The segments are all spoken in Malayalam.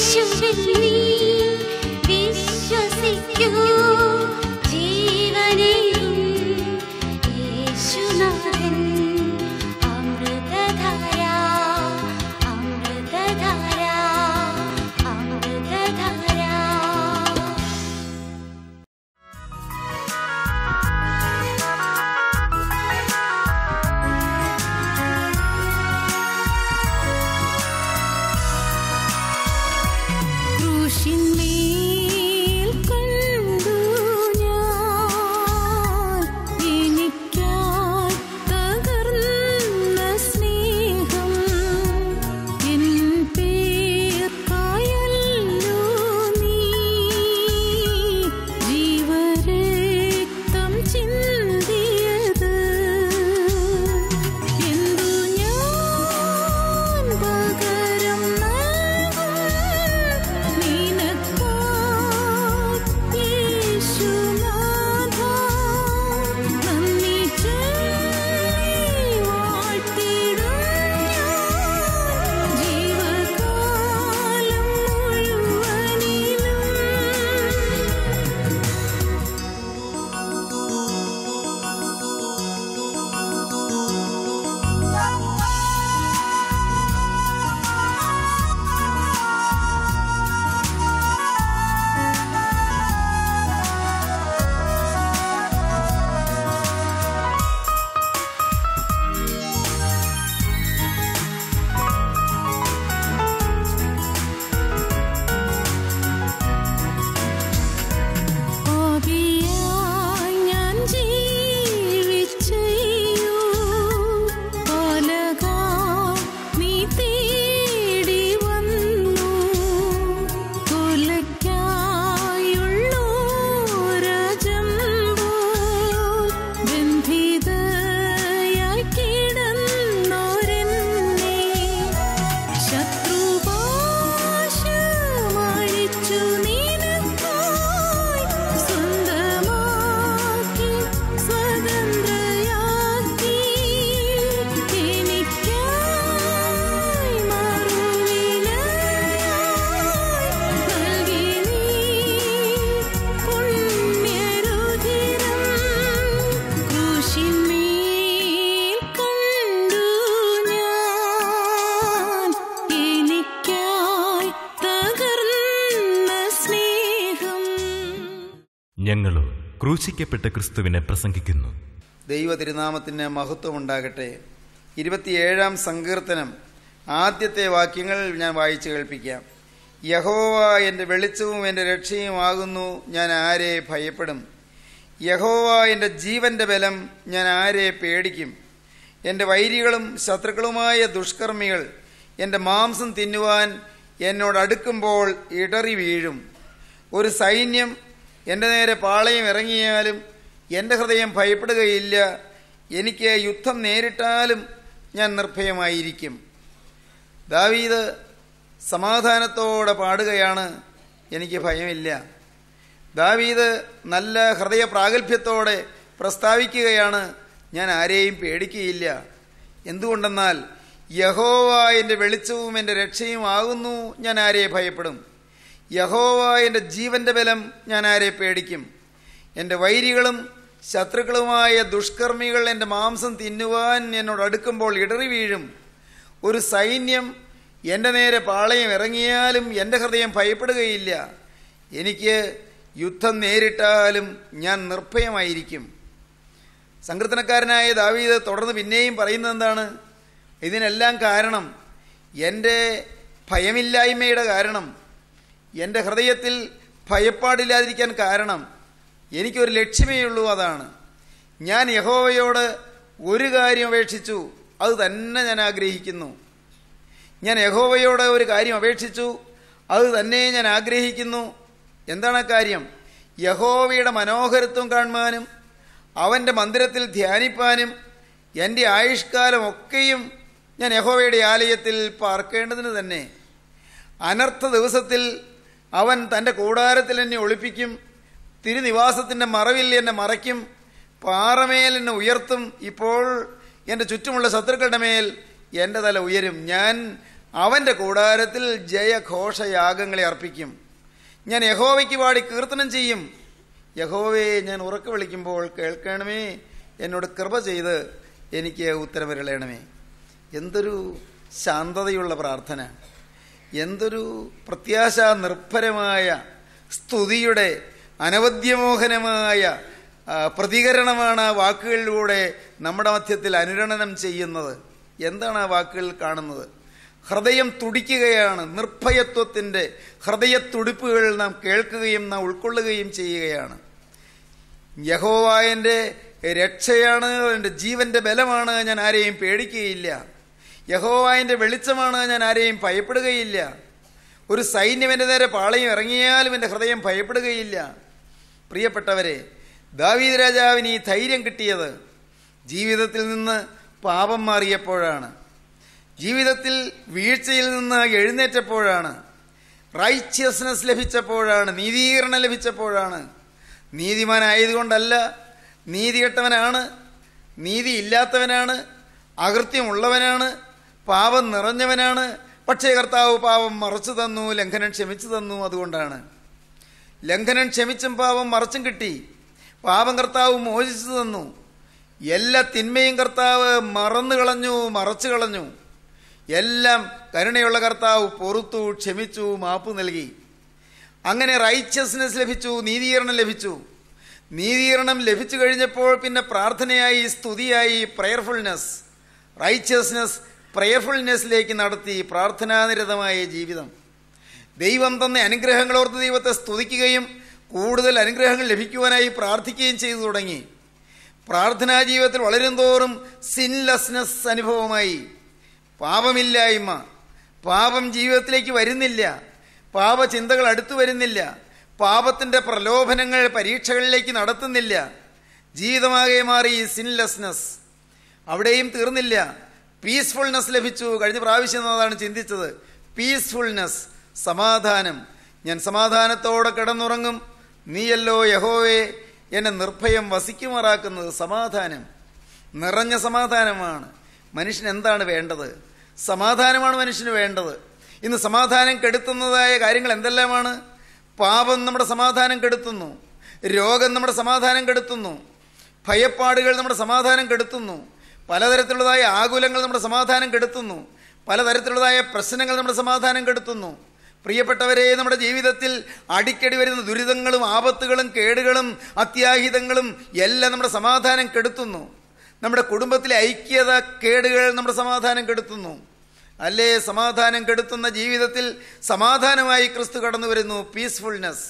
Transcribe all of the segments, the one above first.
യേശുവിൽ നീ വിശ്വസിക്കൂ ജീവനെയും യേശുനാഥൻ അമൃതധാര അമൃതധാര അമൃതധാര ക്രൂശിന്മേൽ കണ്ടു ഞാൻ എനിക്കായി തകർന്ന സ്നേഹം എൻ പേർക്കായല്ലോ നീ ജീവരക്തം ചിന്തിയത് എന്തു ഞാൻ പകരം നൽകും നിനക്കായി യേശുനാഥ നന്ദി ചൊല്ലി വാഴ്ത്തിടും ഞാൻ ജീവകാലം മുഴുവനിലും പാപിയായി ഞാൻ ജീവിച്ചയ്യോ പാലകാ നീ തേടി വന്നു കൊലയ്ക്കായുള്ളോരജമ്പോൾ ബന്ധിതയായി കിടന്നോരെന്നെ ശത്രുപാശമഴിച്ചു നിനക്കായി സ്വന്തമാക്കി സ്വതന്ത്രയാക്കി എനിക്കായി മറുവിലയായി നൽകി നീ പുണ്യരുധിരം ക്രൂശിന്മേൽ കണ്ടു ഞാൻ എനിക്കായി തകർന്ന സ്നേഹം ഞങ്ങളോ ക്രൂശിക്കപ്പെട്ട ക്രിസ്തുവിനെ പ്രസംഗിക്കുന്നു ദൈവ തിരുനാമത്തിന് മഹത്വം ഉണ്ടാകട്ടെ ഇരുപത്തിയേഴാം സങ്കീർത്തനം ആദ്യത്തെ വാക്യങ്ങൾ ഞാൻ വായിച്ചു കേൾപ്പിക്കാം യഹോവ എൻ്റെ വെളിച്ചവും എൻ്റെ രക്ഷയുമാകുന്നു ഞാൻ ആരെ ഭയപ്പെടും യഹോവ എൻ്റെ ജീവന്റെ ബലം ഞാൻ ആരെ പേടിക്കും എൻ്റെ വൈരികളും ശത്രുക്കളുമായ ദുഷ്കർമ്മികൾ എൻ്റെ മാംസം തിന്നുവാൻ എന്നോട് അടുക്കുമ്പോൾ ഇടറി വീഴും ഒരു സൈന്യം എൻ്റെ നേരെ പാളയം ഇറങ്ങിയാലും എൻ്റെ ഹൃദയം ഭയപ്പെടുകയില്ല എനിക്ക് യുദ്ധം നേരിട്ടാലും ഞാൻ നിർഭയമായിരിക്കും ദാവീദ് സമാധാനത്തോടെ പാടുകയാണ് എനിക്ക് ഭയമില്ല ദാവീദ് നല്ല ഹൃദയ പ്രാഗൽഭ്യത്തോടെ പ്രസ്താവിക്കുകയാണ് ഞാൻ ആരെയും പേടിക്കുകയില്ല എന്തുകൊണ്ടെന്നാൽ യഹോവ എൻ്റെ വെളിച്ചവും എൻ്റെ രക്ഷയും ആകുന്നു ഞാൻ ആരെ ഭയപ്പെടും യഹോവ എൻ്റെ ജീവന്റെ ബലം ഞാൻ ആരെ പേടിക്കും എൻ്റെ വൈരികളും ശത്രുക്കളുമായ ദുഷ്കർമ്മികൾ എൻ്റെ മാംസം തിന്നുവാൻ എന്നോട് അടുക്കുമ്പോൾ ഇടറി വീഴും ഒരു സൈന്യം എൻ്റെ നേരെ പാളയം ഇറങ്ങിയാലും എൻ്റെ ഹൃദയം ഭയപ്പെടുകയില്ല എനിക്ക് യുദ്ധം നേരിട്ടാലും ഞാൻ നിർഭയമായിരിക്കും സങ്കീർത്തനക്കാരനായ ദാവീദ് തുടർന്ന് പിന്നെയും പറയുന്നത് എന്താണ് ഇതിനെല്ലാം കാരണം എൻ്റെ ഭയമില്ലായ്മയുടെ കാരണം എൻ്റെ ഹൃദയത്തിൽ ഭയപ്പാടില്ലാതിരിക്കാൻ കാരണം എനിക്കൊരു ലക്ഷ്യമേ ഉള്ളൂ അതാണ് ഞാൻ യഹോവയോട് ഒരു കാര്യം അപേക്ഷിച്ചു അത് തന്നെ ഞാൻ ആഗ്രഹിക്കുന്നു ഞാൻ യഹോവയോട് ഒരു കാര്യം അപേക്ഷിച്ചു അത് തന്നെ ഞാൻ ആഗ്രഹിക്കുന്നു എന്താണ് ആ കാര്യം യഹോവയുടെ മനോഹരത്വം കാണുവാനും അവൻ്റെ മന്ദിരത്തിൽ ധ്യാനിപ്പാനും എൻ്റെ ആയുഷ്കാലം ഒക്കെയും ഞാൻ യഹോവയുടെ ആലയത്തിൽ പാർക്കേണ്ടതിന് തന്നെ അനർത്ഥ ദിവസത്തിൽ അവൻ തൻ്റെ കൂടാരത്തിൽ എന്നെ ഒളിപ്പിക്കും തിരുനിവാസത്തിൻ്റെ മറവിൽ എന്നെ മറയ്ക്കും പാറമേൽ എന്നെ ഉയർത്തും ഇപ്പോൾ എൻ്റെ ചുറ്റുമുള്ള ശത്രുക്കളുടെ മേൽ എൻ്റെ തല ഉയരും ഞാൻ അവൻ്റെ കൂടാരത്തിൽ ജയഘോഷയാഗങ്ങളെ അർപ്പിക്കും ഞാൻ യഹോവയ്ക്ക് പാടി കീർത്തനം ചെയ്യും യഹോവയെ ഞാൻ ഉറക്കെ വിളിക്കുമ്പോൾ കേൾക്കണമേ എന്നോട് കൃപ ചെയ്ത് എനിക്ക് ഉത്തരവരുളയണമേ എന്തൊരു ശാന്തതയുള്ള പ്രാർത്ഥന എന്തൊരു പ്രത്യാശ നിർഭരമായ സ്തുതിയുടെ അനവദ്യമോഹനമായ ആ, പ്രതികരണമാണ് ആ വാക്കുകളിലൂടെ നമ്മുടെ മധ്യത്തിൽ അനുരണനം ചെയ്യുന്നത് എന്താണ് ആ വാക്കുകളിൽ കാണുന്നത് ഹൃദയം തുടിക്കുകയാണ് നിർഭയത്വത്തിൻ്റെ ഹൃദയത്തുടിപ്പുകൾ നാം കേൾക്കുകയും നാം ഉൾക്കൊള്ളുകയും ചെയ്യുകയാണ് യഹോവായൻ്റെ രക്ഷയാണ് എൻ്റെ ജീവന്റെ ബലമാണ് ഞാൻ ആരെയും പേടിക്കുകയില്ല യഹോവായൻ്റെ വെളിച്ചമാണ് ഞാൻ ആരെയും ഭയപ്പെടുകയില്ല ഒരു സൈന്യം എൻ്റെ നേരെ പാളയം ഇറങ്ങിയാലും എൻ്റെ ഹൃദയം ഭയപ്പെടുകയില്ല പ്രിയപ്പെട്ടവരെ ദാവീദ് രാജാവിന് ഈ ധൈര്യം കിട്ടിയത് ജീവിതത്തിൽ നിന്ന് പാപം മാറിയപ്പോഴാണ് ജീവിതത്തിൽ വീഴ്ചയിൽ നിന്ന് എഴുന്നേറ്റപ്പോഴാണ് റൈച്യസ്നെസ് ലഭിച്ചപ്പോഴാണ് നീതീകരണം ലഭിച്ചപ്പോഴാണ് നീതിമാനായതുകൊണ്ടല്ല നീതികെട്ടവനാണ് നീതി ഇല്ലാത്തവനാണ് അകൃത്യമുള്ളവനാണ് പാപം നിറഞ്ഞവനാണ് പക്ഷേ കർത്താവ് പാപം മറച്ചു തന്നു ലംഘനം ക്ഷമിച്ചു തന്നു അതുകൊണ്ടാണ് ലംഘനം ക്ഷമിച്ചും പാപം മറച്ചും കിട്ടി പാപം കർത്താവ് മോചിച്ചു തന്നു എല്ലാ തിന്മയും കർത്താവ് മറന്നു കളഞ്ഞു മറച്ചു കളഞ്ഞു എല്ലാം കരുണയുള്ള കർത്താവ് പൊറുത്തു ക്ഷമിച്ചു മാപ്പ് നൽകി അങ്ങനെ റൈച്ചസ്നെസ് ലഭിച്ചു നീതീകരണം ലഭിച്ചു നീതീകരണം ലഭിച്ചു കഴിഞ്ഞപ്പോൾ പിന്നെ പ്രാർത്ഥനയായി സ്തുതിയായി പ്രയർഫുൾനെസ് റൈച്ചസ്നെസ് പ്രയർഫുൾനെസ്സിലേക്ക് നടത്തി പ്രാർത്ഥനാനിരതമായ ജീവിതം ദൈവം തന്ന അനുഗ്രഹങ്ങളോർത്ത് ദൈവത്തെ സ്തുതിക്കുകയും കൂടുതൽ അനുഗ്രഹങ്ങൾ ലഭിക്കുവാനായി പ്രാർത്ഥിക്കുകയും ചെയ്തു തുടങ്ങി പ്രാർത്ഥനാ ജീവിതത്തിൽ വളരും തോറും സിൻലെസ്നെസ് അനുഭവമായി പാപമില്ലായ്മ പാപം ജീവിതത്തിലേക്ക് വരുന്നില്ല പാപചിന്തകൾ അടുത്തു വരുന്നില്ല പാപത്തിൻ്റെ പ്രലോഭനങ്ങൾ പരീക്ഷകളിലേക്ക് നടത്തുന്നില്ല ജീവിതമാകെ മാറി സിൻലെസ്നെസ് അവിടെയും തീർന്നില്ല പീസ്ഫുൾനെസ് ലഭിച്ചു കഴിഞ്ഞ പ്രാവശ്യം അതാണ് ചിന്തിച്ചത് പീസ്ഫുൾനെസ് സമാധാനം ഞാൻ സമാധാനത്തോടെ കിടന്നുറങ്ങും നീയല്ലോ യഹോവേ എന്നെ നിർഭയം വസിക്കുമാറാക്കുന്നത് സമാധാനം നിറഞ്ഞ സമാധാനമാണ് മനുഷ്യന് എന്താണ് വേണ്ടത് സമാധാനമാണ് മനുഷ്യന് വേണ്ടത് ഇന്ന് സമാധാനം കെടുത്തുന്നതായ കാര്യങ്ങൾ എന്തെല്ലാമാണ് പാപം നമ്മുടെ സമാധാനം കെടുത്തുന്നു രോഗം നമ്മുടെ സമാധാനം കെടുത്തുന്നു ഭയപ്പാടുകൾ നമ്മുടെ സമാധാനം കെടുത്തുന്നു പലതരത്തിലുള്ളതായ ആകുലങ്ങൾ നമ്മുടെ സമാധാനം കെടുത്തുന്നു പലതരത്തിലുള്ളതായ പ്രശ്നങ്ങൾ നമ്മുടെ സമാധാനം കെടുത്തുന്നു പ്രിയപ്പെട്ടവരെ നമ്മുടെ ജീവിതത്തിൽ അടിക്കടി വരുന്ന ദുരിതങ്ങളും ആപത്തുകളും കേടുകളും അത്യാഹിതങ്ങളും എല്ലാം നമ്മുടെ സമാധാനം കെടുത്തുന്നു നമ്മുടെ കുടുംബത്തിലെ ഐക്യത കേടുകൾ നമ്മുടെ സമാധാനം കെടുത്തുന്നു അല്ലേ സമാധാനം കെടുത്തുന്ന ജീവിതത്തിൽ സമാധാനമായി ക്രിസ്തു കടന്നു വരുന്നു പീസ്ഫുൾനെസ്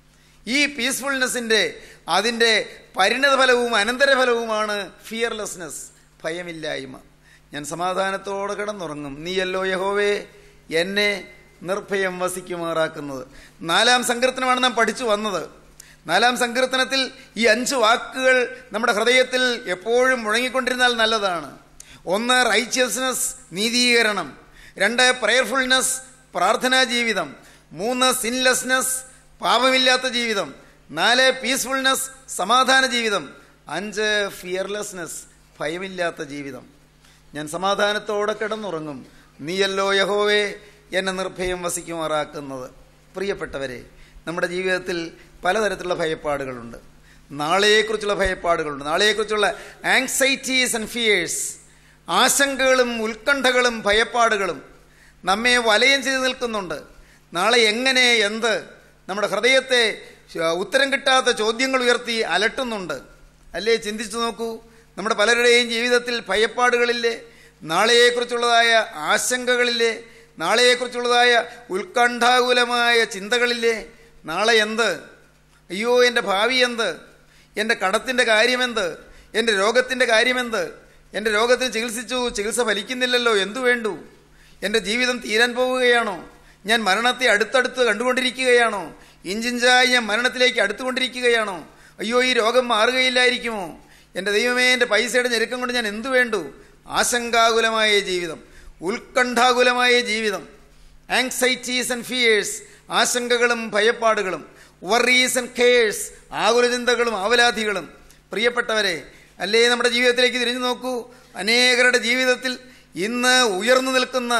ഈ പീസ്ഫുൾനെസ്സിൻ്റെ അതിൻ്റെ പരിണതഫലവും അനന്തരഫലവുമാണ് ഫിയർലെസ്നെസ് ഭയമില്ലായ്മ ഞാൻ സമാധാനത്തോടെ കിടന്നുറങ്ങും നീയല്ലോ യഹോവേ എന്നെ നിർഭയം വസിക്കുമാറാക്കുന്നത് നാലാം സങ്കീർത്തനമാണ് നാം പഠിച്ചു വന്നത് നാലാം സങ്കീർത്തനത്തിൽ ഈ അഞ്ച് വാക്കുകൾ നമ്മുടെ ഹൃദയത്തിൽ എപ്പോഴും മുഴങ്ങിക്കൊണ്ടിരുന്നാൽ നല്ലതാണ് ഒന്ന് റൈച്ചിയസ്നെസ് നീതീകരണം രണ്ട് പ്രയർഫുൾനെസ് പ്രാർത്ഥനാ ജീവിതം മൂന്ന് സിൻലെസ്നെസ് പാപമില്ലാത്ത ജീവിതം നാല് പീസ്ഫുൾനെസ് സമാധാന ജീവിതം അഞ്ച് ഫിയർലെസ്നെസ് ഭയമില്ലാത്ത ജീവിതം ഞാൻ സമാധാനത്തോടെ കിടന്നുറങ്ങും നീയല്ലോ യഹോവേ എന്നെ നിർഭയം വസിക്കുമാറാക്കുന്നത് പ്രിയപ്പെട്ടവരെ നമ്മുടെ ജീവിതത്തിൽ പലതരത്തിലുള്ള ഭയപ്പാടുകളുണ്ട് നാളെയെക്കുറിച്ചുള്ള ഭയപ്പാടുകളുണ്ട് നാളെയെക്കുറിച്ചുള്ള ആങ്സൈറ്റീസ് ആൻഡ് ഫിയേഴ്സ് ആശങ്കകളും ഉത്കണ്ഠകളും ഭയപ്പാടുകളും നമ്മെ വലയം ചെയ്ത് നിൽക്കുന്നുണ്ട് നാളെ എങ്ങനെ എന്ത് നമ്മുടെ ഹൃദയത്തെ ശ- ഉത്തരം കിട്ടാത്ത ചോദ്യങ്ങൾ ഉയർത്തി അലട്ടുന്നുണ്ട് അല്ലേ ചിന്തിച്ചു നോക്കൂ നമ്മുടെ പലരുടെയും ജീവിതത്തിൽ ഭയപ്പാടുകളില്ലേ നാളെയെക്കുറിച്ചുള്ളതായ ആശങ്കകളില്ലേ നാളെയെക്കുറിച്ചുള്ളതായ ഉത്കണ്ഠാകുലമായ ചിന്തകളില്ലേ നാളെ എന്ത് അയ്യോ എൻ്റെ ഭാവി എന്ത് എൻ്റെ കടത്തിൻ്റെ കാര്യമെന്ത് എൻ്റെ രോഗത്തിൻ്റെ കാര്യമെന്ത് എൻ്റെ രോഗത്തിന് ചികിത്സിച്ചു ചികിത്സ ഫലിക്കുന്നില്ലല്ലോ എന്തു വേണ്ടു എൻ്റെ ജീവിതം തീരാൻ പോവുകയാണോ ഞാൻ മരണത്തെ അടുത്തടുത്ത് കണ്ടുകൊണ്ടിരിക്കുകയാണോ ഇഞ്ചിഞ്ചായി ഞാൻ മരണത്തിലേക്ക് അടുത്തുകൊണ്ടിരിക്കുകയാണോ അയ്യോ ഈ രോഗം മാറുകയില്ലായിരിക്കുമോ എൻ്റെ ദൈവമേ എൻ്റെ പൈസയുടെ ഞെരുക്കം കൊണ്ട് ഞാൻ എന്തു വേണ്ടു ആശങ്കാകുലമായ ജീവിതം ഉത്കണ്ഠാകുലമായ ജീവിതം ആങ്സൈറ്റീസ് ആൻഡ് ഫിയേഴ്സ് ആശങ്കകളും ഭയപ്പാടുകളും വറീസ് ആൻഡ് കെയേഴ്സ് ആകുലചിന്തകളും ആവലാധികളും പ്രിയപ്പെട്ടവരെ അല്ലേ നമ്മുടെ ജീവിതത്തിലേക്ക് തിരിഞ്ഞു നോക്കൂ അനേകരുടെ ജീവിതത്തിൽ ഇന്ന് ഉയർന്നു നിൽക്കുന്ന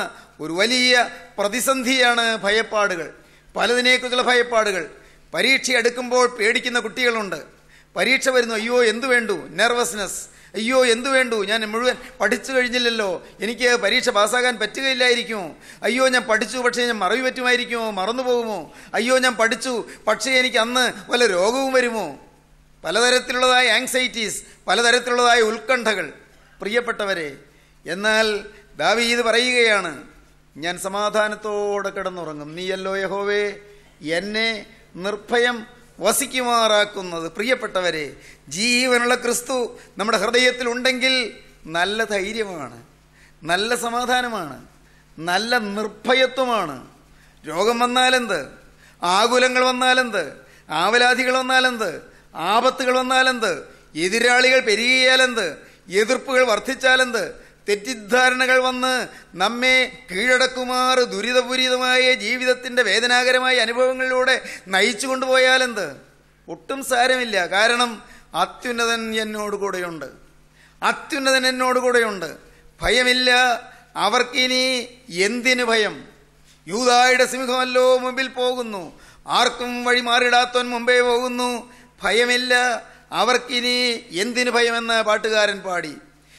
ഒരു വലിയ പ്രതിസന്ധിയാണ് ഭയപ്പാടുകൾ പലതിനെക്കുറിച്ചുള്ള ഭയപ്പാടുകൾ പരീക്ഷ എടുക്കുമ്പോൾ പേടിക്കുന്ന കുട്ടികളുണ്ട് പരീക്ഷ വരുന്നു അയ്യോ എന്തു വേണ്ടു നെർവസ്നെസ് അയ്യോ എന്തു വേണ്ടു ഞാൻ മുഴുവൻ പഠിച്ചു കഴിഞ്ഞില്ലല്ലോ എനിക്ക് പരീക്ഷ പാസ്സാകാൻ പറ്റുകയില്ലായിരിക്കുമോ അയ്യോ ഞാൻ പഠിച്ചു പക്ഷേ ഞാൻ മറവി പറ്റുമായിരിക്കുമോ മറന്നു പോകുമോ അയ്യോ ഞാൻ പഠിച്ചു പക്ഷേ എനിക്ക് അന്ന് വല്ല രോഗവും വരുമോ പലതരത്തിലുള്ളതായ ആങ്സൈറ്റീസ് പലതരത്തിലുള്ളതായ ഉത്കണ്ഠകൾ പ്രിയപ്പെട്ടവരെ എന്നാൽ ദാവീദ് പറയുകയാണ് ഞാൻ സമാധാനത്തോടെ കിടന്നുറങ്ങും നീയല്ലോ യഹോവേ എന്നെ നിർഭയം വസിക്കുമാറാക്കുന്നത് പ്രിയപ്പെട്ടവരെ ജീവനുള്ള ക്രിസ്തു നമ്മുടെ ഹൃദയത്തിൽ ഉണ്ടെങ്കിൽ നല്ല ധൈര്യമാണ് നല്ല സമാധാനമാണ് നല്ല നിർഭയത്വമാണ് രോഗം വന്നാലെന്ത് ആകുലങ്ങൾ വന്നാലെന്ത് ആവലാധികൾ വന്നാലെന്ത് ആപത്തുകൾ വന്നാലെന്ത് എതിരാളികൾ പെരുകിയാലെന്ത് എതിർപ്പുകൾ വർദ്ധിച്ചാലെന്ത് തെറ്റിദ്ധാരണകൾ വന്ന് നമ്മെ കീഴടക്കുമാർ ദുരിതപൂരിതമായ ജീവിതത്തിന്റെ വേദനാകരമായ അനുഭവങ്ങളിലൂടെ നയിച്ചു കൊണ്ടുപോയാലെന്ത് ഒട്ടും സാരമില്ല കാരണം അത്യുന്നതൻ എന്നോട് കൂടെയുണ്ട് അത്യുന്നതൻ എന്നോട് കൂടെയുണ്ട് ഭയമില്ല അവർക്കിനി എന്തിനു ഭയം യൂതായുടെ സിംഹമല്ലോ മുമ്പിൽ പോകുന്നു ആർക്കും വഴി മാറിയിടാത്തവൻ മുമ്പേ പോകുന്നു ഭയമില്ല അവർക്കിനി എന്തിനു ഭയമെന്ന് പാട്ടുകാരൻ പാടി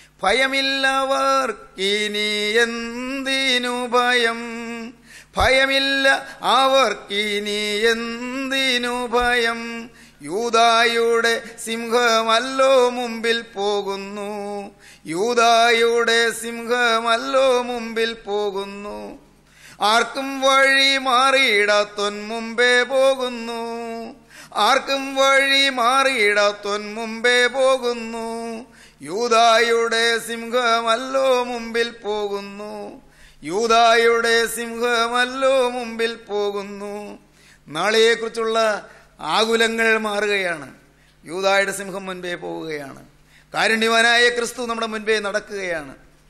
ഭയമില്ലവർക്കിനി എന്തിനു ഭയം ഭയമില്ല അവർക്കിനി എന്തിനു ഭയം യൂതായുടെ സിംഹമല്ലോ മുമ്പിൽ പോകുന്നു യൂതായുടെ സിംഹമല്ലോ മുമ്പിൽ പോകുന്നു ആർക്കും വഴി മാറിയിടാത്തൊൻ മുമ്പേ പോകുന്നു ആർക്കും വഴി മാറിയിടാത്തൊൻ മുമ്പേ പോകുന്നു യൂതായുടെ സിംഹമല്ലോ മുമ്പിൽ പോകുന്നു യൂതായുടെ സിംഹമല്ലോ മുമ്പിൽ പോകുന്നു നാളെയെക്കുറിച്ചുള്ള ആകുലങ്ങൾ മാറുകയാണ് യൂതായുടെ സിംഹം മുൻപേ പോവുകയാണ് കാരുണ്യവാനായ ക്രിസ്തു നമ്മുടെ മുൻപേ നടക്കുകയാണ്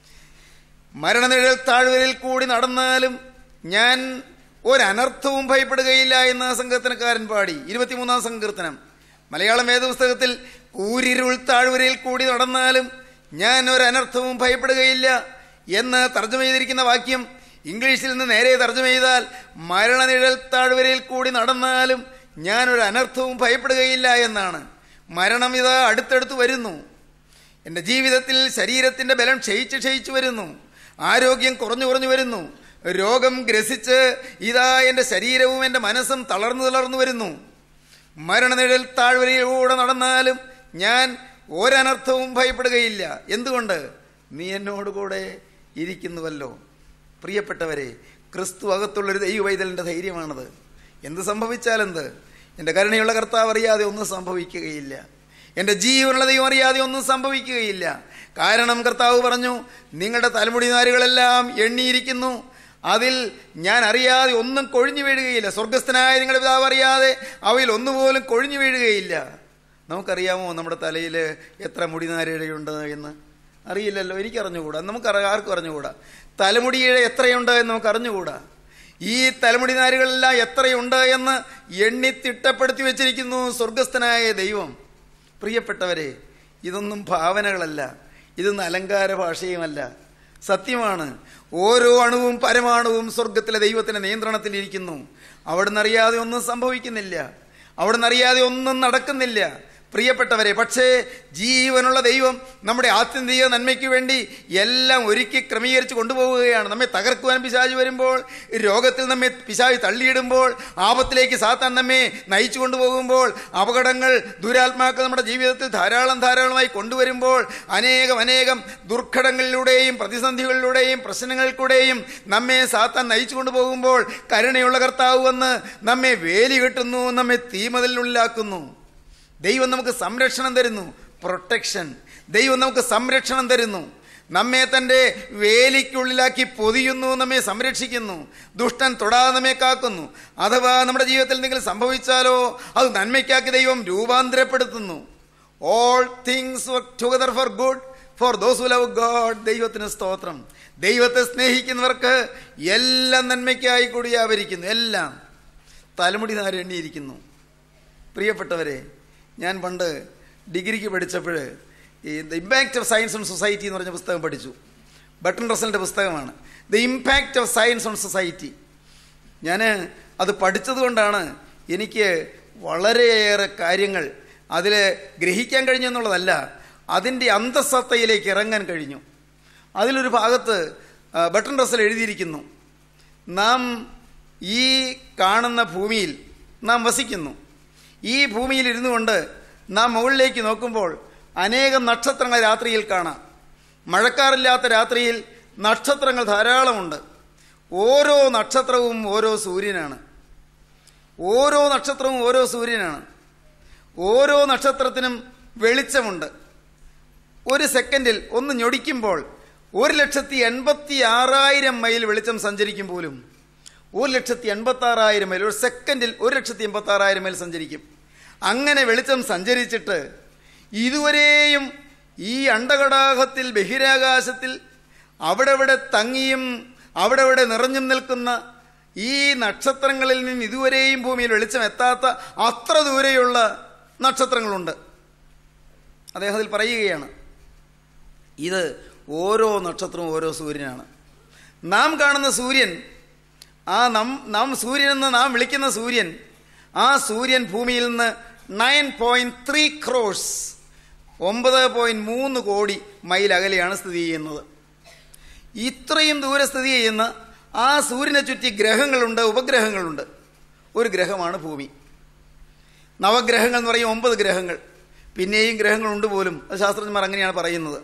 മരണനിഴൽ താഴ്വരയിൽ കൂടി നടന്നാലും ഞാൻ ഒരനർത്ഥവും ഭയപ്പെടുകയില്ല എന്ന് സങ്കീർത്തനക്കാരൻ പാടി ഇരുപത്തിമൂന്നാം സങ്കീർത്തനം മലയാളം വേദപുസ്തകത്തിൽ കൂരിരുൾ താഴ്വരയിൽ കൂടി നടന്നാലും ഞാൻ ഒരനർത്ഥവും ഭയപ്പെടുകയില്ല എന്ന് തർജ്ജമ ചെയ്തിരിക്കുന്ന വാക്യം ഇംഗ്ലീഷിൽ നിന്ന് നേരെ തർജ്ജമ ചെയ്താൽ മരണനിഴൽ താഴ്വരയിൽ കൂടി നടന്നാലും ഞാൻ ഒരു അനർത്ഥവും ഭയപ്പെടുകയില്ല എന്നാണ് മരണം ഇതാ അടുത്തടുത്ത് വരുന്നു എൻ്റെ ജീവിതത്തിൽ ശരീരത്തിൻ്റെ ബലം ക്ഷയിച്ച് ക്ഷയിച്ചു വരുന്നു ആരോഗ്യം കുറഞ്ഞു കുറഞ്ഞു വരുന്നു രോഗം ഗ്രസിച്ച് ഇതാ എൻ്റെ ശരീരവും എൻ്റെ മനസ്സും തളർന്നു തളർന്നു വരുന്നു മരണനിഴൽ താഴ്വരയിലൂടെ നടന്നാലും ഞാൻ ഒരനർത്ഥവും ഭയപ്പെടുകയില്ല എന്തുകൊണ്ട് നീ എന്നോട് കൂടെ ഇരിക്കുന്നുവല്ലോ പ്രിയപ്പെട്ടവരെ ക്രിസ്തു അകത്തുള്ളൊരു ദൈവവൈതലിൻ്റെ ധൈര്യമാണത് എന്ത് സംഭവിച്ചാലെന്ത് എൻ്റെ കരുണയുള്ള കർത്താവ് അറിയാതെ ഒന്നും സംഭവിക്കുകയില്ല എൻ്റെ ജീവനുള്ള ദൈവം അറിയാതെ ഒന്നും സംഭവിക്കുകയില്ല കാരണം കർത്താവ് പറഞ്ഞു നിങ്ങളുടെ തലമുടി നാരുകളെല്ലാം എണ്ണിയിരിക്കുന്നു അതിൽ ഞാൻ അറിയാതെ ഒന്നും കൊഴിഞ്ഞു വീഴുകയില്ല സ്വർഗസ്ഥനായ നിങ്ങളുടെ പിതാവ് അറിയാതെ അവയിൽ ഒന്നുപോലും കൊഴിഞ്ഞു വീഴുകയില്ല നമുക്കറിയാമോ നമ്മുടെ തലയിൽ എത്ര മുടിനാരിഴയുണ്ട് എന്ന് അറിയില്ലല്ലോ എനിക്കറിഞ്ഞുകൂടാ നമുക്ക് ആർക്കും അറിഞ്ഞുകൂടാ തലമുടിയിഴ എത്രയുണ്ട് എന്ന് നമുക്ക് അറിഞ്ഞുകൂടാ ഈ തലമുടി നാരുകളെല്ലാം എത്രയുണ്ട് എന്ന് എണ്ണി തിട്ടപ്പെടുത്തി വെച്ചിരിക്കുന്നു സ്വർഗസ്ഥനായ ദൈവം പ്രിയപ്പെട്ടവരെ ഇതൊന്നും ഭാവനകളല്ല ഇതൊന്നും അലങ്കാര ഭാഷയുമല്ല സത്യമാണ് ഓരോ അണുവും പരമാണുവും സ്വർഗത്തിലെ ദൈവത്തിന്റെ നിയന്ത്രണത്തിലിരിക്കുന്നു അവിടുന്ന് അറിയാതെ ഒന്നും സംഭവിക്കുന്നില്ല അവിടുന്ന് അറിയാതെ ഒന്നും നടക്കുന്നില്ല പ്രിയപ്പെട്ടവരെ പക്ഷേ ജീവനുള്ള ദൈവം നമ്മുടെ ആത്യന്തിക നന്മയ്ക്ക് വേണ്ടി എല്ലാം ഒരുക്കി ക്രമീകരിച്ച് കൊണ്ടുപോവുകയാണ് നമ്മെ തകർക്കുവാൻ പിശാജ് വരുമ്പോൾ രോഗത്തിൽ നമ്മെ പിശാജ് തള്ളിയിടുമ്പോൾ ആപത്തിലേക്ക് സാത്താൻ നമ്മെ നയിച്ചു കൊണ്ടുപോകുമ്പോൾ അപകടങ്ങൾ ദുരാത്മാക്കൾ നമ്മുടെ ജീവിതത്തിൽ ധാരാളം ധാരാളമായി കൊണ്ടുവരുമ്പോൾ അനേകം അനേകം ദുർഘടങ്ങളിലൂടെയും പ്രതിസന്ധികളിലൂടെയും പ്രശ്നങ്ങൾക്കൂടെയും നമ്മെ സാത്താൻ നയിച്ചു കൊണ്ടുപോകുമ്പോൾ കരുണയുള്ള കർത്താവ് വന്ന് നമ്മെ വേലി കെട്ടുന്നു നമ്മെ തീമതിലുള്ളിലാക്കുന്നു ദൈവം നമുക്ക് സംരക്ഷണം തരുന്നു പ്രൊട്ടക്ഷൻ ദൈവം നമുക്ക് സംരക്ഷണം തരുന്നു നമ്മെ തൻ്റെ വേലിക്കുള്ളിലാക്കി പൊതിയുന്നു നമ്മെ സംരക്ഷിക്കുന്നു ദുഷ്ടൻ തൊടാതെ നമ്മെ കാക്കുന്നു അഥവാ നമ്മുടെ ജീവിതത്തിൽ എന്തെങ്കിലും സംഭവിച്ചാലോ അത് നന്മയ്ക്കാക്കി ദൈവം രൂപാന്തരപ്പെടുത്തുന്നു all things work together for good for those who love God ദൈവത്തിന് സ്തോത്രം ദൈവത്തെ സ്നേഹിക്കുന്നവർക്ക് എല്ലാം നന്മയ്ക്കായി കൂടി വ്യാപരിക്കുന്നു എല്ലാം തലമുടി നാര് എണ്ണിയിരിക്കുന്നു പ്രിയപ്പെട്ടവരെ ഞാൻ പണ്ട് ഡിഗ്രിക്ക് പഠിച്ചപ്പോൾ ഈ the impact of science and society എന്ന് പറഞ്ഞ പുസ്തകം പഠിച്ചു ബട്ടൺ റസലിൻ്റെ പുസ്തകമാണ് the impact of science on society ഞാൻ അത് പഠിച്ചതുകൊണ്ടാണ് എനിക്ക് വളരെയേറെ കാര്യങ്ങൾ അതിൽ ഗ്രഹിക്കാൻ കഴിഞ്ഞു എന്നുള്ളതല്ല അതിൻ്റെ അന്തസത്തയിലേക്ക് ഇറങ്ങാൻ കഴിഞ്ഞു അതിലൊരു ഭാഗത്ത് ആ, ബട്ടൺ റസൽ എഴുതിയിരിക്കുന്നു നാം ഈ കാണുന്ന ഭൂമിയിൽ നാം വസിക്കുന്നു ഈ ഭൂമിയിൽ ഇരുന്നു കൊണ്ട് നാം മുകളിലേക്ക് നോക്കുമ്പോൾ അനേകം നക്ഷത്രങ്ങൾ രാത്രിയിൽ കാണാം മഴക്കാറില്ലാത്ത രാത്രിയിൽ നക്ഷത്രങ്ങൾ ധാരാളമുണ്ട് ഓരോ നക്ഷത്രവും ഓരോ സൂര്യനാണ് ഓരോ നക്ഷത്രവും ഓരോ സൂര്യനാണ് ഓരോ നക്ഷത്രത്തിനും വെളിച്ചമുണ്ട് ഒരു സെക്കൻഡിൽ ഒന്ന് ഞൊടിക്കുമ്പോൾ ഒരു ലക്ഷത്തി എൺപത്തി ആറായിരം മൈൽ വെളിച്ചം സഞ്ചരിക്കും പോലും ഒരു ലക്ഷത്തി എൺപത്തി ആറായിരം മൈൽ ഒരു സെക്കൻഡിൽ ഒരു ലക്ഷത്തി എൺപത്തി ആറായിരം മൈൽ സഞ്ചരിക്കും അങ്ങനെ വെളിച്ചം സഞ്ചരിച്ചിട്ട് ഇതുവരെയും ഈ അണ്ടകടാഹത്തിൽ ബഹിരാകാശത്തിൽ അവിടെ ഇവിടെ തങ്ങിയും അവിടെ ഇവിടെ നിറഞ്ഞും നിൽക്കുന്ന ഈ നക്ഷത്രങ്ങളിൽ നിന്ന് ഇതുവരെയും ഭൂമിയിൽ വെളിച്ചം എത്താത്ത അത്ര ദൂരെയുള്ള നക്ഷത്രങ്ങളുണ്ട് അദ്ദേഹം അതിൽ പറയുകയാണ് ഇത് ഓരോ നക്ഷത്രവും ഓരോ സൂര്യനാണ് നാം കാണുന്ന സൂര്യൻ ആ നം നാം സൂര്യൻ എന്ന് നാം വിളിക്കുന്ന സൂര്യൻ ആ സൂര്യൻ ഭൂമിയിൽ നിന്ന് നയൻ പോയിന്റ് ത്രീ ക്രോഴ്സ് ഒമ്പത് പോയിന്റ് മൂന്ന് കോടി മൈൽ അകലെയാണ് സ്ഥിതി ചെയ്യുന്നത് ഇത്രയും ദൂരെ സ്ഥിതി ചെയ്യുന്ന ആ സൂര്യനെ ചുറ്റി ഗ്രഹങ്ങളുണ്ട് ഉപഗ്രഹങ്ങളുണ്ട് ഒരു ഗ്രഹമാണ് ഭൂമി നവഗ്രഹങ്ങൾ എന്ന് പറയും ഒമ്പത് ഗ്രഹങ്ങൾ പിന്നെയും ഗ്രഹങ്ങളുണ്ട് പോലും അത് ശാസ്ത്രജ്ഞന്മാർ അങ്ങനെയാണ് പറയുന്നത്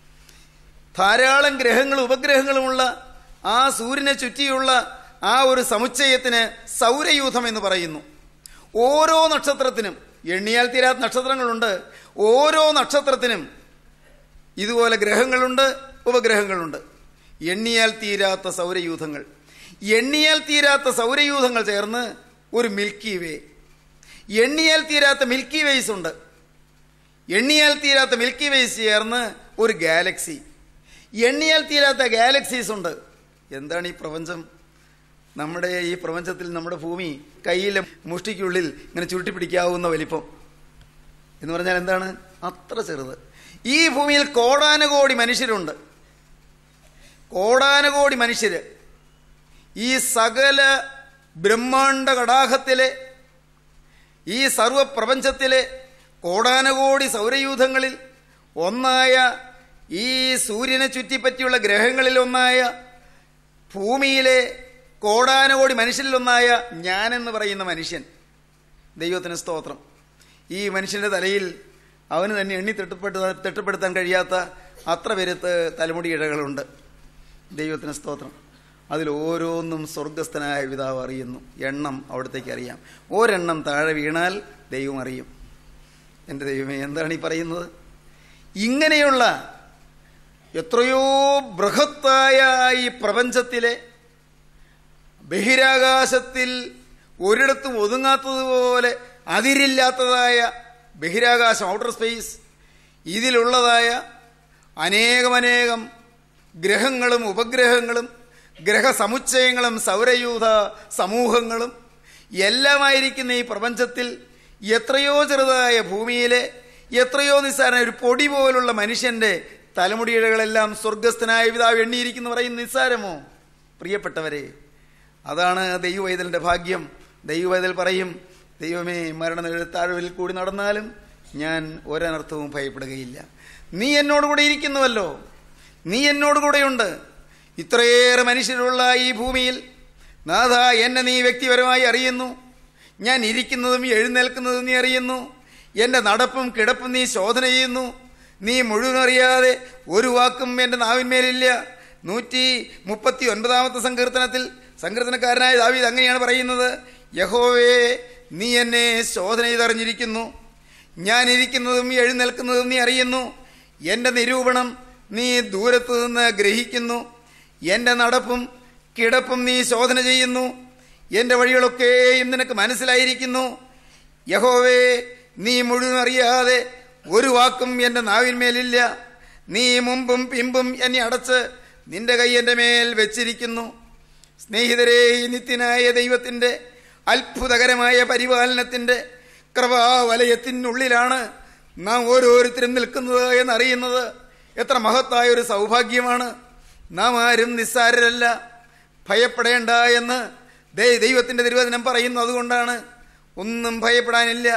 ധാരാളം ഗ്രഹങ്ങളും ഉപഗ്രഹങ്ങളുമുള്ള ആ സൂര്യനെ ചുറ്റിയുള്ള ആ ഒരു സമുച്ചയത്തിന് സൗരയൂഥം എന്ന് പറയുന്നു ഓരോ നക്ഷത്രത്തിനും എണ്ണിയാൽ തീരാത്ത നക്ഷത്രങ്ങളുണ്ട് ഓരോ നക്ഷത്രത്തിനും ഇതുപോലെ ഗ്രഹങ്ങളുണ്ട് ഉപഗ്രഹങ്ങളുണ്ട് എണ്ണിയാൽ തീരാത്ത സൗരയൂഥങ്ങൾ എണ്ണിയാൽ തീരാത്ത സൗരയൂഥങ്ങൾ ചേർന്ന് ഒരു മിൽക്കി വേ എണ്ണിയാൽ തീരാത്ത മിൽക്കി വേസ് ഉണ്ട് എണ്ണിയാൽ തീരാത്ത മിൽക്കി വേസ് ചേർന്ന് ഒരു ഗാലക്സി എണ്ണിയാൽ തീരാത്ത ഗാലക്സീസ് ഉണ്ട് എന്താണ് ഈ പ്രപഞ്ചം നമ്മുടെ ഈ പ്രപഞ്ചത്തിൽ നമ്മുടെ ഭൂമി കയ്യിലെ മുഷ്ടിക്കുള്ളിൽ ഇങ്ങനെ ചുരുട്ടി പിടിക്കാവുന്ന വലിപ്പം എന്ന് പറഞ്ഞാൽ എന്താണ് അത്ര ചെറുത് ഈ ഭൂമിയിൽ കോടാനുകോടി മനുഷ്യരുണ്ട് കോടാനുകോടി മനുഷ്യര് ഈ സകല ബ്രഹ്മാണ്ട കടാഹത്തിലെ ഈ സർവപ്രപഞ്ചത്തിലെ കോടാനുകോടി സൗരയൂഥങ്ങളിൽ ഒന്നായ ഈ സൂര്യനെ ചുറ്റിപ്പറ്റിയുള്ള ഗ്രഹങ്ങളിൽ ഒന്നായ ഭൂമിയിലെ കോടാനുകോടി മനുഷ്യരിലൊന്നായ ഞാനെന്ന് പറയുന്ന മനുഷ്യൻ ദൈവത്തിന് സ്തോത്രം ഈ മനുഷ്യൻ്റെ തലയിൽ അവന് തന്നെ എണ്ണി തിട്ടപ്പെട്ട് തിട്ടപ്പെടുത്താൻ കഴിയാത്ത അത്ര പെരുത്ത് തലമുടി ഇഴകളുണ്ട് ദൈവത്തിന് സ്തോത്രം അതിൽ ഓരോന്നും സ്വർഗസ്ഥനായ പിതാവ് അറിയുന്നു എണ്ണം അവിടത്തേക്ക് അറിയാം ഒരെണ്ണം താഴെ വീണാൽ ദൈവം അറിയും എൻ്റെ ദൈവമേ എന്താണ് ഈ പറയുന്നത് ഇങ്ങനെയുള്ള എത്രയോ ബൃഹത്തായ ഈ പ്രപഞ്ചത്തിലെ ബഹിരാകാശത്തിൽ ഒരിടത്തും ഒതുങ്ങാത്തതുപോലെ അതിരില്ലാത്തതായ ബഹിരാകാശം ഔട്ടർ സ്പേസ് ഇതിലുള്ളതായ അനേകമനേകം ഗ്രഹങ്ങളും ഉപഗ്രഹങ്ങളും ഗ്രഹസമുച്ചയങ്ങളും സൗരയൂഥ സമൂഹങ്ങളും എല്ലാമായിരിക്കുന്ന ഈ പ്രപഞ്ചത്തിൽ എത്രയോ ചെറുതായ ഭൂമിയിലെ എത്രയോ നിസ്സാര ഒരു പൊടി പോലുള്ള മനുഷ്യന്റെ തലമുടിയിഴകളെല്ലാം സ്വർഗസ്ഥനായ പിതാവ് എണ്ണിയിരിക്കുന്നു പറയുന്ന നിസ്സാരമോ പ്രിയപ്പെട്ടവരെ അതാണ് ദൈവവൈതലിന്റെ ഭാഗ്യം ദൈവവൈതൽ പറയും ദൈവമേ മരണ താഴ്വയിൽ കൂടി നടന്നാലും ഞാൻ ഒരനർത്ഥവും ഭയപ്പെടുകയില്ല നീ എന്നോട് കൂടെ ഇരിക്കുന്നുവല്ലോ നീ എന്നോട് കൂടെയുണ്ട് ഇത്രയേറെ മനുഷ്യരുള്ള ഈ ഭൂമിയിൽ നാഥ എന്നെ നീ വ്യക്തിപരമായി അറിയുന്നു ഞാൻ ഇരിക്കുന്നതും എഴുന്നേൽക്കുന്നതും നീ അറിയുന്നു എൻ്റെ നടപ്പും കിടപ്പും നീ ശോധന ചെയ്യുന്നു നീ മുഴുവൻ അറിയാതെ ഒരു വാക്കും എൻ്റെ നാവിന്മേലില്ല നൂറ്റി മുപ്പത്തി ഒൻപതാമത്തെ സങ്കീർത്തനത്തിൽ സങ്കീർത്തനക്കാരനായ ദാവീദ് അങ്ങനെയാണ് പറയുന്നത് യഹോവേ നീ എന്നെ ശോധന ചെയ്തറിഞ്ഞിരിക്കുന്നു ഞാൻ ഇരിക്കുന്നതും എഴുന്നേൽക്കുന്നതും നീ അറിയുന്നു എൻ്റെ നിരൂപണം നീ ദൂരത്തു നിന്ന് ഗ്രഹിക്കുന്നു എൻ്റെ നടപ്പും കിടപ്പും നീ ശോധന ചെയ്യുന്നു എൻ്റെ വഴികളൊക്കെയും നിനക്ക് മനസ്സിലായിരിക്കുന്നു യഹോവേ നീ മുഴുവൻ അറിയാതെ ഒരു വാക്കും എൻ്റെ നാവിന്മേലില്ല നീ മുമ്പും പിമ്പും എന്നെ അടച്ച് നിന്റെ കൈ എൻ്റെ മേൽ വെച്ചിരിക്കുന്നു സ്നേഹിതരെ ഈ നിത്യനായ ദൈവത്തിൻ്റെ അത്ഭുതകരമായ പരിപാലനത്തിൻ്റെ കൃപാവലയത്തിനുള്ളിലാണ് നാം ഓരോരുത്തരും നിൽക്കുന്നത് എന്നറിയുന്നത് എത്ര മഹത്തായ ഒരു സൗഭാഗ്യമാണ് നാം ആരും നിസ്സാരരല്ല ഭയപ്പെടേണ്ട എന്ന് ദൈ- ദൈവത്തിന്റെ തിരുവചനം പറയുന്നു അതുകൊണ്ടാണ് ഒന്നും ഭയപ്പെടാനില്ല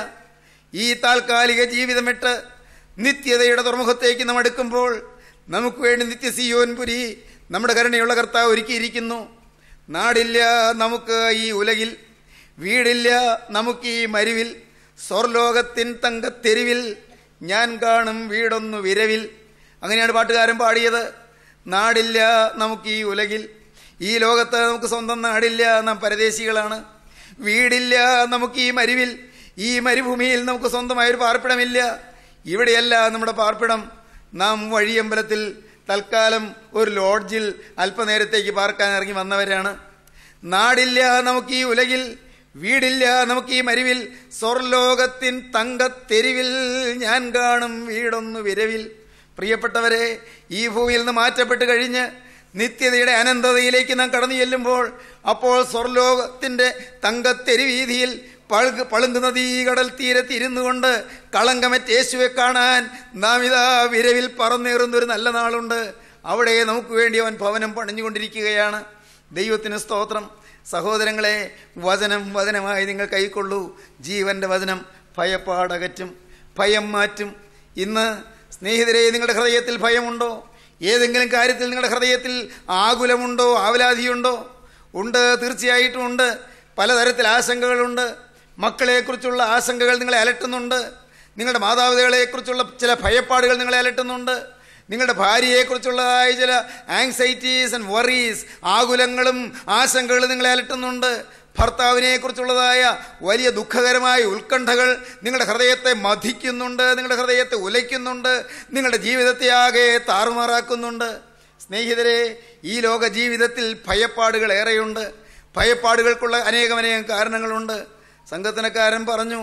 ഈ താൽക്കാലിക ജീവിതമിട്ട് നിത്യതയുടെ തുറമുഖത്തേക്ക് നാം അടുക്കുമ്പോൾ നമുക്ക് വേണ്ടി നിത്യസിയോൻ പുരി നമ്മുടെ കരുണയുള്ള കർത്താവ് ഒരുക്കിയിരിക്കുന്നു നാടില്ല നമുക്ക് ഈ ഉലകിൽ വീടില്ല നമുക്ക് ഈ മരുവിൽ സ്വർലോകത്തിൻ തങ്കത്തെരുവിൽ ഞാൻ കാണും വീടൊന്നു വിരവിൽ അങ്ങനെയാണ് പാട്ടുകാരൻ പാടിയത് നാടില്ല നമുക്ക് ഈ ഉലകിൽ ഈ ലോകത്ത് നമുക്ക് സ്വന്തം നാടില്ല നാം പരദേശികളാണ് വീടില്ല നമുക്ക് ഈ മരുവിൽ ഈ മരുഭൂമിയിൽ നമുക്ക് സ്വന്തമായൊരു പാർപ്പിടമില്ല ഇവിടെയല്ല നമ്മുടെ പാർപ്പിടം നാം വഴിയമ്പലത്തിൽ തൽക്കാലം ഒരു ലോഡ്ജിൽ അല്പനേരത്തേക്ക് പാർക്കാൻ ഇറങ്ങി വന്നവരാണ് നാടില്ല നമുക്ക് ഈ ഉലകിൽ വീടില്ല നമുക്ക് ഈ മരുവിൽ സ്വർലോകത്തിൻ തങ്കത്തെരുവിൽ ഞാൻ കാണും വീടൊന്നു വിരവിൽ പ്രിയപ്പെട്ടവരെ ഈ ഭൂമിയിൽ നിന്ന് മാറ്റപ്പെട്ട് കഴിഞ്ഞ് നിത്യതയുടെ അനന്തതയിലേക്ക് നാം കടന്നു ചെല്ലുമ്പോൾ അപ്പോൾ സ്വർലോകത്തിന്റെ തങ്കത്തെരുവീതിയിൽ പഴുക് പളുങ്കുന്ന തീ കടൽ തീരത്ത് ഇരുന്നു കൊണ്ട് കളങ്കമറ്റ യേശുവെ കാണാൻ നാം ഇതാ വിരവിൽ പറന്നേറുന്ന ഒരു നല്ല നാളുണ്ട് അവിടെ നമുക്ക് വേണ്ടി അവൻ ഭവനം പണിഞ്ഞുകൊണ്ടിരിക്കുകയാണ് ദൈവത്തിന് സ്തോത്രം സഹോദരങ്ങളെ വചനം വചനമായി നിങ്ങൾ കൈക്കൊള്ളൂ ജീവന്റെ വചനം ഭയപ്പാടകറ്റും ഭയം മാറ്റും ഇന്ന് സ്നേഹിതരെ നിങ്ങളുടെ ഹൃദയത്തിൽ ഭയമുണ്ടോ ഏതെങ്കിലും കാര്യത്തിൽ നിങ്ങളുടെ ഹൃദയത്തിൽ ആകുലമുണ്ടോ ആവലാതിയുണ്ടോ ഉണ്ട് തീർച്ചയായിട്ടും ഉണ്ട് പലതരത്തിൽ ആശങ്കകളുണ്ട് മക്കളെക്കുറിച്ചുള്ള ആശങ്കകൾ നിങ്ങളെ അലട്ടുന്നുണ്ട് നിങ്ങളുടെ മാതാപിതാക്കളെക്കുറിച്ചുള്ള ചില ഭയപ്പാടുകൾ നിങ്ങളെ അലട്ടുന്നുണ്ട് നിങ്ങളുടെ ഭാര്യയെക്കുറിച്ചുള്ളതായ ചില ആങ്സൈറ്റീസ് ആൻഡ് വറീസ് ആകുലങ്ങളും ആശങ്കകളും നിങ്ങളെ അലട്ടുന്നുണ്ട് ഭർത്താവിനെ കുറിച്ചുള്ളതായ വലിയ ദുഃഖകരമായ ഉത്കണ്ഠകൾ നിങ്ങളുടെ ഹൃദയത്തെ മഥിക്കുന്നുണ്ട് നിങ്ങളുടെ ഹൃദയത്തെ ഉലയ്ക്കുന്നുണ്ട് നിങ്ങളുടെ ജീവിതത്തെ ആകെ താറുമാറാക്കുന്നുണ്ട് സ്നേഹിതരെ ഈ ലോക ജീവിതത്തിൽ ഭയപ്പാടുകൾ ഏറെയുണ്ട് ഭയപ്പാടുകൾക്കുള്ള അനേകമനേകം കാരണങ്ങളുണ്ട് സംഘത്തിനക്കാരൻ പറഞ്ഞു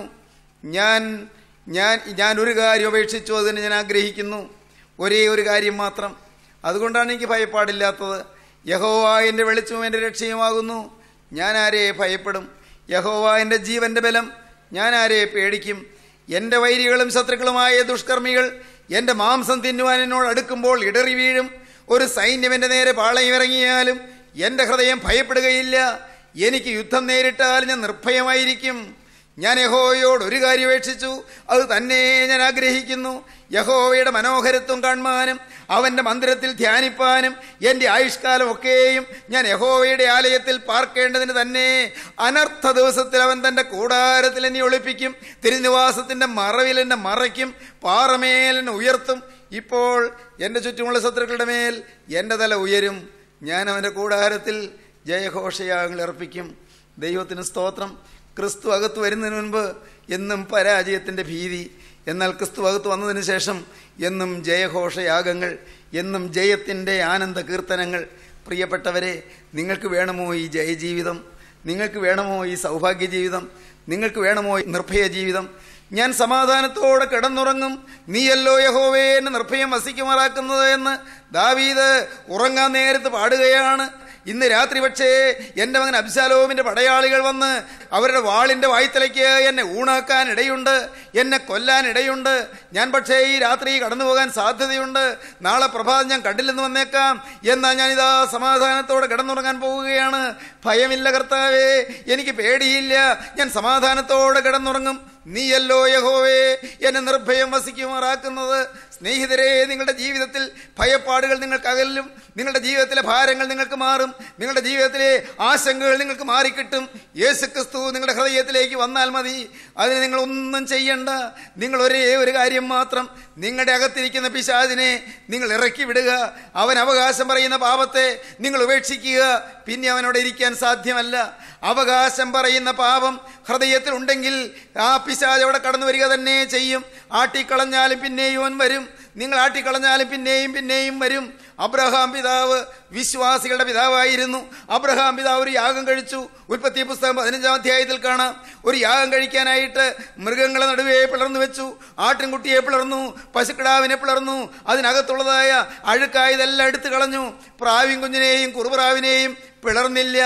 ഞാൻ ഞാൻ ഞാൻ ഒരു കാര്യം ഉപേക്ഷിച്ചു അതിന് ഞാൻ ആഗ്രഹിക്കുന്നു ഒരേ ഒരു കാര്യം മാത്രം അതുകൊണ്ടാണ് എനിക്ക് ഭയപ്പാടില്ലാത്തത് യഹോവ എൻ്റെ വെളിച്ചവും എൻ്റെ രക്ഷയുമാകുന്നു ഞാൻ ആരെ ഭയപ്പെടും യഹോവ എൻ്റെ ജീവന്റെ ബലം ഞാൻ ആരെ പേടിക്കും എൻ്റെ വൈരികളും ശത്രുക്കളുമായ ദുഷ്കർമ്മികൾ എൻ്റെ മാംസം തിന്നുവാൻ എന്നോട് അടുക്കുമ്പോൾ ഇടറി വീഴും ഒരു സൈന്യം എൻ്റെ നേരെ പാളയം ഇറങ്ങിയാലും എൻ്റെ ഹൃദയം ഭയപ്പെടുകയില്ല എനിക്ക് യുദ്ധം നേരിട്ടാൽ ഞാൻ നിർഭയമായിരിക്കും ഞാൻ യഹോവയോട് ഒരു കാര്യം അപേക്ഷിച്ചു അത് തന്നെ ഞാൻ ആഗ്രഹിക്കുന്നു യഹോവയുടെ മനോഹരത്വം കാണുവാനും അവന്റെ മന്ദിരത്തിൽ ധ്യാനിപ്പാനും എൻ്റെ ആയുഷ്കാലം ഒക്കെയും ഞാൻ യഹോവയുടെ ആലയത്തിൽ പാർക്കേണ്ടതിന് തന്നെ അനർത്ഥ ദിവസത്തിൽ അവൻ തന്റെ കൂടാരത്തിൽ എന്നെ ഒളിപ്പിക്കും തിരുനിവാസത്തിന്റെ മറവിൽ എന്നെ മറയ്ക്കും പാറമേൽ എന്നെ ഉയർത്തും ഇപ്പോൾ എൻ്റെ ചുറ്റുമുള്ള ശത്രുക്കളുടെ മേൽ എൻ്റെ തല ഉയരും ഞാൻ അവൻ്റെ കൂടാരത്തിൽ ജയഘോഷയാഗങ്ങൾ അർപ്പിക്കും ദൈവത്തിന് സ്തോത്രം ക്രിസ്തു അകത്ത് വരുന്നതിന് മുൻപ് എന്നും പരാജയത്തിൻ്റെ ഭീതി എന്നാൽ ക്രിസ്തു അകത്ത് വന്നതിന് ശേഷം എന്നും ജയഘോഷയാഗങ്ങൾ എന്നും ജയത്തിൻ്റെ ആനന്ദ കീർത്തനങ്ങൾ പ്രിയപ്പെട്ടവരെ നിങ്ങൾക്ക് വേണമോ ഈ ജയജീവിതം നിങ്ങൾക്ക് വേണമോ ഈ സൗഭാഗ്യ ജീവിതം നിങ്ങൾക്ക് വേണമോ ഈ നിർഭയ ജീവിതം ഞാൻ സമാധാനത്തോടെ കിടന്നുറങ്ങും നീയല്ലോ യഹോവേ എന്നെ നിർഭയം വസിക്കുമാറാക്കുന്നത് എന്ന് ദാവീദ് ഉറങ്ങാൻ നേരത്ത് പാടുകയാണ് ഇന്ന് രാത്രി പക്ഷേ എൻ്റെ മകൻ അബ്ശാലോമിന്റെ പടയാളികൾ വന്ന് അവരുടെ വാളിന്റെ വായ്ത്തലയ്ക്ക് എന്നെ ഊണാക്കാൻ ഇടയുണ്ട് എന്നെ കൊല്ലാൻ ഇടയുണ്ട് ഞാൻ പക്ഷേ ഈ രാത്രി കടന്നു പോകാൻ സാധ്യതയുണ്ട് നാളെ പ്രഭാതം ഞാൻ കണ്ടില്ലെന്ന് വന്നേക്കാം എന്നാൽ ഞാനിതാ സമാധാനത്തോടെ കിടന്നുറങ്ങാൻ പോവുകയാണ് ഭയമില്ല കർത്താവേ എനിക്ക് പേടിയില്ല ഞാൻ സമാധാനത്തോടെ കിടന്നുറങ്ങും നീയല്ലോ യഹോവേ എന്നെ നിർഭയം വസിക്കുമാറാക്കുന്നത് സ്നേഹിതരെ നിങ്ങളുടെ ജീവിതത്തിൽ ഭയപ്പാടുകൾ നിങ്ങൾക്ക് അകലും നിങ്ങളുടെ ജീവിതത്തിലെ ഭാരങ്ങൾ നിങ്ങൾക്ക് മാറും നിങ്ങളുടെ ജീവിതത്തിലെ ആശങ്കകൾ നിങ്ങൾക്ക് മാറിക്കിട്ടും യേശു ക്രിസ്തു നിങ്ങളുടെ ഹൃദയത്തിലേക്ക് വന്നാൽ മതി അതിന് നിങ്ങൾ ഒന്നും ചെയ്യണ്ട നിങ്ങൾ ഒരേ ഒരു കാര്യം മാത്രം നിങ്ങളുടെ അകത്തിരിക്കുന്ന പിശാചിനെ നിങ്ങൾ ഇറക്കി വിടുക അവൻ അവകാശം പറയുന്ന പാപത്തെ നിങ്ങൾ ഉപേക്ഷിക്കുക പിന്നെ അവനോട് ഇരിക്കാൻ സാധ്യമല്ല അവകാശം പറയുന്ന പാപം ഹൃദയത്തിൽ ഉണ്ടെങ്കിൽ ആ പിശാജ് അവിടെ കടന്നു വരിക തന്നെ ചെയ്യും ആട്ടിക്കളഞ്ഞാലും പിന്നെയും അവൻ വരും നിങ്ങൾ ആട്ടിക്കളഞ്ഞാലും പിന്നെയും പിന്നെയും വരും അബ്രഹാം പിതാവ് വിശ്വാസികളുടെ പിതാവായിരുന്നു അബ്രഹാം പിതാവ് ഒരു യാഗം കഴിച്ചു ഉൽപ്പത്തി പുസ്തകം പതിനഞ്ചാം അധ്യായത്തിൽ കാണാം ഒരു യാഗം കഴിക്കാനായിട്ട് മൃഗങ്ങളെ നടുവേ പിളർന്നു വെച്ചു ആട്ടിൻകുട്ടിയെ പിളർന്നു പശുക്കിടാവിനെ പിളർന്നു അതിനകത്തുള്ളതായ അഴുക്കായതെല്ലാം എടുത്തു കളഞ്ഞു പ്രാവിൻ കുഞ്ഞിനെയും കുറുപ്രാവിനെയും പിളർന്നില്ല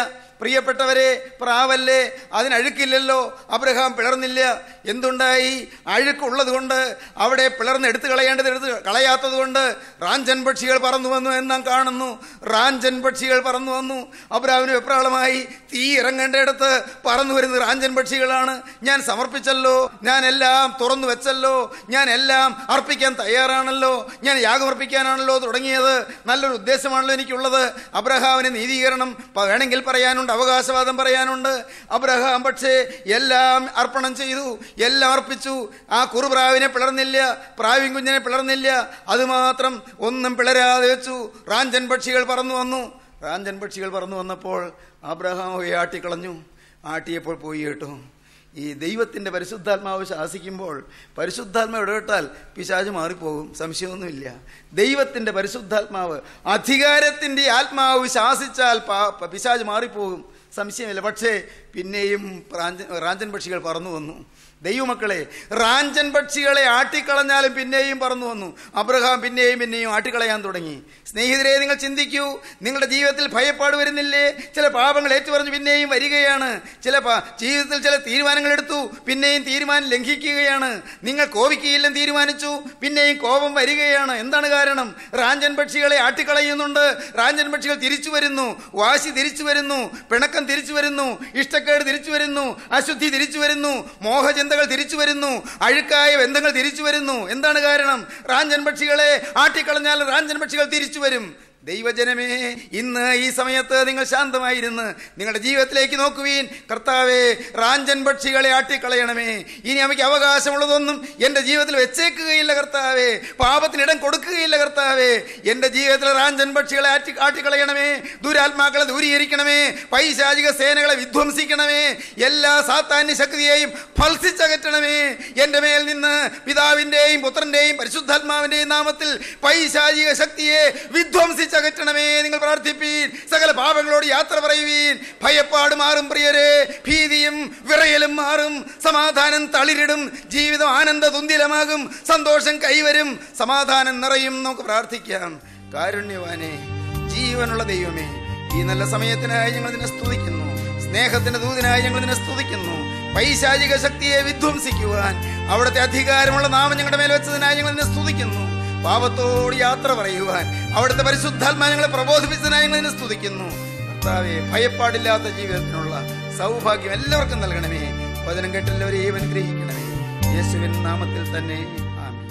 പ്രിയപ്പെട്ടവരെ പ്രാവല്ലേ അതിനഴുക്കില്ലല്ലോ അബ്രഹാം പിളർന്നില്ല എന്തുണ്ടായി അഴുക്കുള്ളത് കൊണ്ട് അവിടെ പിളർന്ന് എടുത്തു കളയേണ്ടത് എടുത്ത് കളയാത്തത് കൊണ്ട് റാഞ്ചൻ പക്ഷികൾ പറന്നു വന്നു എന്ന് നാം കാണുന്നു റാഞ്ചൻ പക്ഷികൾ പറന്നു വന്നു അബ്രാമിന് വെപ്രാളമായി തീ ഇറങ്ങേണ്ടയിടത്ത് പറന്നു വരുന്നത് റാഞ്ചൻ പക്ഷികളാണ് ഞാൻ സമർപ്പിച്ചല്ലോ ഞാൻ എല്ലാം തുറന്നു വെച്ചല്ലോ ഞാൻ എല്ലാം അർപ്പിക്കാൻ തയ്യാറാണല്ലോ ഞാൻ യാഗമർപ്പിക്കാനാണല്ലോ തുടങ്ങിയത് നല്ലൊരു ഉദ്ദേശമാണല്ലോ എനിക്കുള്ളത് അബ്രഹാമിന് നീതീകരണം പ- വേണമെങ്കിൽ പറയാനുണ്ട് അവകാശവാദം പറയാനുണ്ട് അബ്രഹാം പക്ഷേ എല്ലാം അർപ്പണം ചെയ്തു എല്ലാം അർപ്പിച്ചു ആ കുറുപ്രാവിനെ പിളർന്നില്ല പ്രാവിൻ കുഞ്ഞിനെ പിളർന്നില്ല അതുമാത്രം ഒന്നും പിളരാതെ വെച്ചു റാഞ്ചൻ പക്ഷികൾ പറന്നു വന്നു റാഞ്ചൻ പക്ഷികൾ പറന്നു വന്നപ്പോൾ അബ്രഹാം പോയി ആട്ടിക്കളഞ്ഞു ആട്ടിയപ്പോൾ പോയി കേട്ടു ഈ ദൈവത്തിൻ്റെ പരിശുദ്ധാത്മാവ് ശാസിക്കുമ്പോൾ പരിശുദ്ധാത്മാവ് ഇടപെട്ടാൽ പിശാച് മാറിപ്പോകും സംശയമൊന്നുമില്ല ദൈവത്തിൻ്റെ പരിശുദ്ധാത്മാവ് അധികാരത്തിൻ്റെ ആത്മാവ് ശാസിച്ചാൽ പാ- പിശാച് മാറിപ്പോകും സംശയമില്ല പക്ഷേ പിന്നെയും റാഞ്ചൻ റാഞ്ചൻ പക്ഷികൾ പറന്നു വന്നു ദൈവമക്കളെ റാഞ്ചൻ പക്ഷികളെ ആട്ടിക്കളഞ്ഞാലും പിന്നെയും പറന്നു വന്നു അബ്രഹാം പിന്നെയും പിന്നെയും ആട്ടിക്കളയാൻ തുടങ്ങി സ്നേഹിതരെ നിങ്ങൾ ചിന്തിക്കൂ നിങ്ങളുടെ ജീവിതത്തിൽ ഭയപ്പാട് വരുന്നില്ലേ ചില പാപങ്ങൾ ഏറ്റുപറഞ്ഞ് പിന്നെയും വരികയാണ് ചില പ- ജീവിതത്തിൽ ചില തീരുമാനങ്ങൾ എടുത്തു പിന്നെയും തീരുമാനം ലംഘിക്കുകയാണ് നിങ്ങൾ കോപിക്കുകയില്ലെന്ന് തീരുമാനിച്ചു പിന്നെയും കോപം വരികയാണ് എന്താണ് കാരണം റാഞ്ചൻ പക്ഷികളെ ആട്ടിക്കളയുന്നുണ്ട് റാഞ്ചൻ പക്ഷികൾ തിരിച്ചു വരുന്നു വാശി തിരിച്ചു വരുന്നു പിണക്കം തിരിച്ചു വരുന്നു ഇഷ്ടക്കേട് തിരിച്ചു വരുന്നു അശുദ്ധി തിരിച്ചു വരുന്നു മോഹചിന്തകൾ തിരിച്ചു വരുന്നു അഴുക്കായ ബന്ധങ്ങൾ തിരിച്ചു വരുന്നു എന്താണ് കാരണം റാഞ്ചൻ പക്ഷികളെ ആട്ടിക്കളഞ്ഞാൽ റാഞ്ചൻ പക്ഷികൾ തിരിച്ചു വരും ദൈവജനമേ ഇന്ന് ഈ സമയത്ത് നിങ്ങൾ ശാന്തമായിരുന്ന് നിങ്ങളുടെ ജീവിതത്തിലേക്ക് നോക്കുവീൻ കർത്താവേ റാഞ്ചൻ പക്ഷികളെ ആട്ടിക്കളയണമേ ഇനി അവയ്ക്ക് അവകാശമുള്ളതൊന്നും എൻ്റെ ജീവിതത്തിൽ വെച്ചേക്കുകയില്ല കർത്താവേ പാപത്തിനിടം കൊടുക്കുകയില്ല കർത്താവേ എൻ്റെ ജീവിതത്തിൽ റാഞ്ചൻ പക്ഷികളെ ആറ്റി ആട്ടിക്കളയണമേ ദുരാത്മാക്കളെ ദൂരീകരിക്കണമേ പൈശാചിക സേനകളെ വിധ്വംസിക്കണമേ എല്ലാ സാത്താന്യ ശക്തിയെയും ഫൽസിച്ചകറ്റണമേ എൻ്റെ മേൽ നിന്ന് പിതാവിൻ്റെയും പുത്രൻ്റെയും പരിശുദ്ധാത്മാവിൻ്റെയും നാമത്തിൽ പൈശാചിക ശക്തിയെ വിധ്വംസിച്ചകറ്റണമേ നിങ്ങൾ പ്രാർത്ഥിപ്പീൻ സകല പാപങ്ങളോട് യാത്ര പറയുവീൻ ഭയപ്പാട് മാറും പ്രിയരെ ഭീതിയും വിറയലും മാറും സമാധാനം തളിരിടും ജീവിതം ആനന്ദ തുന്തിലമാകും സന്തോഷം കൈവരും സമാധാനം നിറയും നമുക്ക് പ്രാർത്ഥിക്കാം കാരുണ്യവാനെ ജീവനുള്ള ദൈവമേ ഈ നല്ല സമയത്തിനായി ഞങ്ങൾ നിന്നെ സ്തുതിക്കുന്നു സ്നേഹത്തിന്റെ ദൂതിനായി ഞങ്ങൾ നിന്നെ സ്തുതിക്കുന്നു പൈശാചിക ശക്തിയെ വിധ്വംസിക്കുവാൻ അവിടുത്തെ അധികാരമുള്ള നാമം ഞങ്ങളുടെ മേൽ വെച്ചതിനായി ഞങ്ങൾ നിന്നെ സ്തുതിക്കുന്നു പാപത്തോട് യാത്ര പറയുവാൻ അവിടുത്തെ പരിശുദ്ധാത്മാ ഞങ്ങളെ പ്രബോധിപ്പിച്ചതിനായി ഞങ്ങൾ നിന്നെ സ്തുതിക്കുന്നു കർത്താവെ ഭയപ്പാടില്ലാത്ത ജീവിതത്തിനുള്ള സൗഭാഗ്യം എല്ലാവർക്കും നൽകണമേ വചനം കേട്ടെല്ലാവരെയും അനുഗ്രഹിക്കണമേ യേശുവിൻ നാമത്തിൽ തന്നെ ആമേൻ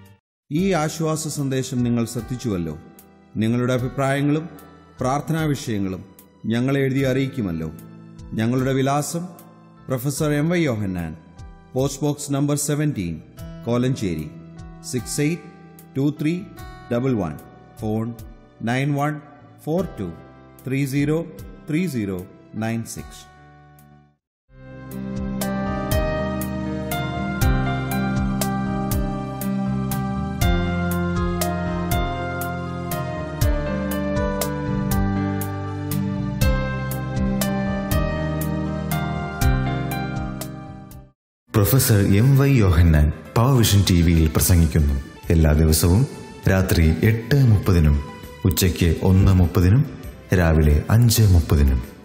ഈ ആശ്വാസ സന്ദേശം നിങ്ങൾ ശ്രദ്ധിച്ചുവല്ലോ നിങ്ങളുടെ അഭിപ്രായങ്ങളും പ്രാർത്ഥനാ വിഷയങ്ങളും ഞങ്ങളെ എഴുതി അറിയിക്കുമല്ലോ ഞങ്ങളുടെ വിലാസം professor M Y Yohannan post box number seventeen Kolenchery six eight two three double one phone nine one four two three zero three zero nine six professor M Y Yohannan Powervision T വിയിൽ പ്രസംഗിക്കുന്നു എല്ലാ ദിവസവും രാത്രി എട്ട് മുപ്പതിനും ഉച്ചയ്ക്ക് ഒന്ന് മുപ്പതിനും രാവിലെ അഞ്ച് മുപ്പതിനും